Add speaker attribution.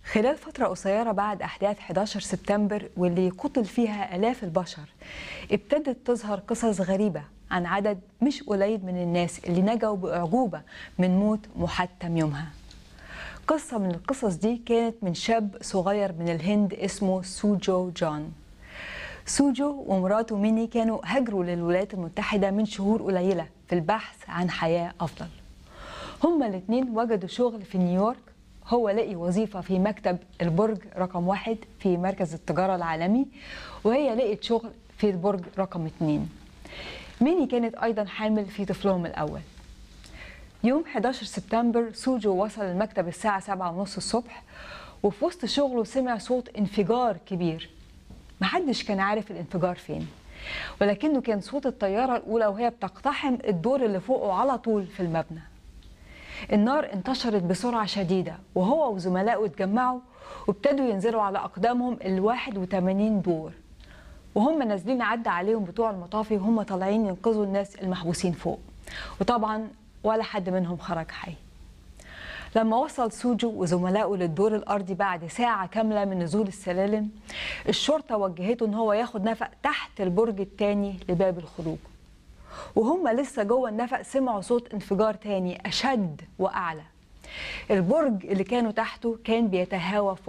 Speaker 1: خلال فترة قصيرة بعد أحداث 11 سبتمبر واللي قتل فيها آلاف البشر ابتدت تظهر قصص غريبة عن عدد مش قليل من الناس اللي نجوا بأعجوبة من موت محتم يومها قصة من القصص دي كانت من شاب صغير من الهند اسمه سوجو جون سوجو ومراته ميني كانوا هاجروا للولايات المتحدة من شهور قليلة في البحث عن حياة أفضل هما الاثنين وجدوا شغل في نيويورك هو لقي وظيفة في مكتب البرج رقم واحد في مركز التجارة العالمي وهي لقيت شغل في البرج رقم اتنين ميني كانت أيضا حامل في طفلهم الأول يوم 11 سبتمبر سوجو وصل المكتب الساعة سبعة ونص الصبح وفي وسط شغله سمع صوت انفجار كبير محدش كان عارف الانفجار فين ولكنه كان صوت الطيارة الأولى وهي بتقتحم الدور اللي فوقه على طول في المبنى النار انتشرت بسرعة شديدة وهو وزملائه اتجمعوا وابتدوا ينزلوا على أقدامهم ال 81 دور وهم نازلين عدى عليهم بتوع المطافي وهم طالعين ينقذوا الناس المحبوسين فوق وطبعا ولا حد منهم خرج حي لما وصل سوجو وزملائه للدور الارضي بعد ساعه كامله من نزول السلالم الشرطه وجهته ان هو ياخد نفق تحت البرج الثاني لباب الخروج وهم لسه جوه النفق سمعوا صوت انفجار تاني اشد واعلى البرج اللي كانوا تحته كان بيتهاوى فوق